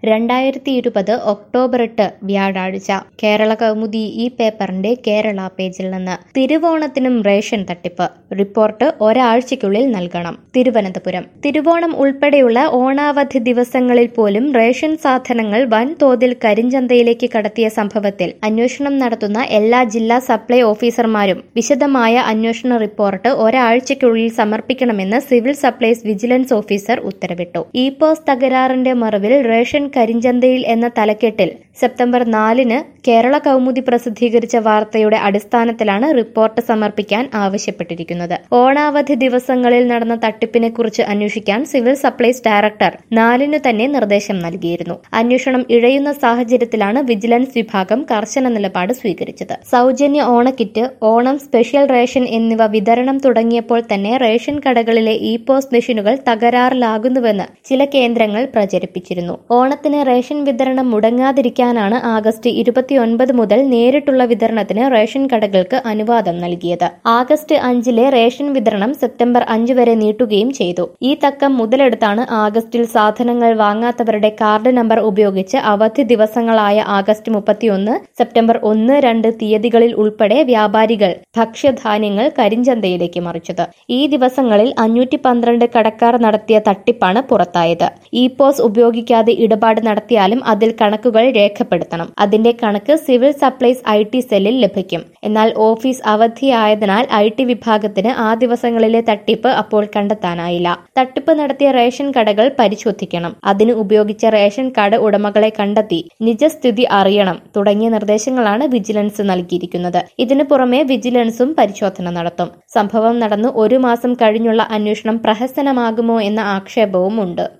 രണ്ടായിരത്തി ഇരുപത് ഒക്ടോബർ എട്ട് വ്യാഴാഴ്ച കേരള കൗമുദി ഈ പേപ്പറിന്റെ കേരള പേജിൽ നിന്ന് തിരുവോണത്തിനും റേഷൻ തട്ടിപ്പ് റിപ്പോർട്ട് ഒരാഴ്ചയ്ക്കുള്ളിൽ നൽകണം തിരുവനന്തപുരം തിരുവോണം ഉൾപ്പെടെയുള്ള ഓണാവധി ദിവസങ്ങളിൽ പോലും റേഷൻ സാധനങ്ങൾ വൻതോതിൽ കരിഞ്ചന്തയിലേക്ക് കടത്തിയ സംഭവത്തിൽ അന്വേഷണം നടത്തുന്ന എല്ലാ ജില്ലാ സപ്ലൈ ഓഫീസർമാരും വിശദമായ അന്വേഷണ റിപ്പോർട്ട് ഒരാഴ്ചയ്ക്കുള്ളിൽ സമർപ്പിക്കണമെന്ന് സിവിൽ സപ്ലൈസ് വിജിലൻസ് ഓഫീസർ ഉത്തരവിട്ടു ഇ പോസ് തകരാറിന്റെ മറവിൽ റേഷൻ കരിഞ്ചന്തയിൽ എന്ന തലക്കെട്ടിൽ സെപ്റ്റംബർ നാലിന് കേരള കൗമുദി പ്രസിദ്ധീകരിച്ച വാർത്തയുടെ അടിസ്ഥാനത്തിലാണ് റിപ്പോർട്ട് സമർപ്പിക്കാൻ ആവശ്യപ്പെട്ടിരിക്കുന്നത് ഓണാവധി ദിവസങ്ങളിൽ നടന്ന തട്ടിപ്പിനെ കുറിച്ച് അന്വേഷിക്കാൻ സിവിൽ സപ്ലൈസ് ഡയറക്ടർ നാലിനു തന്നെ നിർദ്ദേശം നൽകിയിരുന്നു അന്വേഷണം ഇഴയുന്ന സാഹചര്യത്തിലാണ് വിജിലൻസ് വിഭാഗം കർശന നിലപാട് സ്വീകരിച്ചത് സൗജന്യ ഓണക്കിറ്റ് ഓണം സ്പെഷ്യൽ റേഷൻ എന്നിവ വിതരണം തുടങ്ങിയപ്പോൾ തന്നെ റേഷൻ കടകളിലെ ഇ പോസ് മെഷീനുകൾ തകരാറിലാകുന്നുവെന്ന് ചില കേന്ദ്രങ്ങൾ പ്രചരിപ്പിച്ചിരുന്നു ഓണത്തിന് റേഷൻ വിതരണം മുടങ്ങാതിരിക്കാനാണ് ആഗസ്റ്റ് ഇരുപത്തിയൊൻപത് മുതൽ നേരിട്ടുള്ള വിതരണത്തിന് റേഷൻ കടകൾക്ക് അനുവാദം നൽകിയത് ആഗസ്റ്റ് അഞ്ചിലെ റേഷൻ വിതരണം സെപ്റ്റംബർ അഞ്ച് വരെ നീട്ടുകയും ചെയ്തു ഈ തക്കം മുതലെടുത്താണ് ആഗസ്റ്റിൽ സാധനങ്ങൾ വാങ്ങാത്തവരുടെ കാർഡ് നമ്പർ ഉപയോഗിച്ച് അവധി ദിവസങ്ങളായ ആഗസ്റ്റ് മുപ്പത്തിയൊന്ന് സെപ്റ്റംബർ ഒന്ന് രണ്ട് തീയതികളിൽ ഉൾപ്പെടെ വ്യാപാരികൾ ഭക്ഷ്യധാന്യങ്ങൾ കരിഞ്ചന്തയിലേക്ക് മറിച്ചത് ഈ ദിവസങ്ങളിൽ അഞ്ഞൂറ്റി പന്ത്രണ്ട് കടക്കാർ നടത്തിയ തട്ടിപ്പാണ് പുറത്തായത് ഇ പോസ് ഉപയോഗിക്കാതെ ഇടപാട് നടത്തിയാലും അതിൽ കണക്കുകൾ രേഖപ്പെടുത്തണം അതിന്റെ കണക്ക് സിവിൽ സപ്ലൈസ് ഐ ടി സെല്ലിൽ ലഭിക്കും എന്നാൽ ഓഫീസ് അവധിയായതിനാൽ ഐ ടി വിഭാഗത്തിന് ആ ദിവസങ്ങളിലെ തട്ടിപ്പ് അപ്പോൾ കണ്ടെത്താനായില്ല തട്ടിപ്പ് നടത്തിയ റേഷൻ കടകൾ പരിശോധിക്കണം അതിന് ഉപയോഗിച്ച റേഷൻ കാർഡ് ഉടമകളെ കണ്ടെത്തി നിജസ്ഥിതി അറിയണം തുടങ്ങിയ നിർദ്ദേശങ്ങളാണ് വിജിലൻസ് നൽകിയിരിക്കുന്നത് ഇതിനു പുറമെ വിജിലൻസും പരിശോധന നടത്തും സംഭവം നടന്നു ഒരു മാസം കഴിഞ്ഞുള്ള അന്വേഷണം പ്രഹസനമാകുമോ എന്ന ആക്ഷേപവും ഉണ്ട്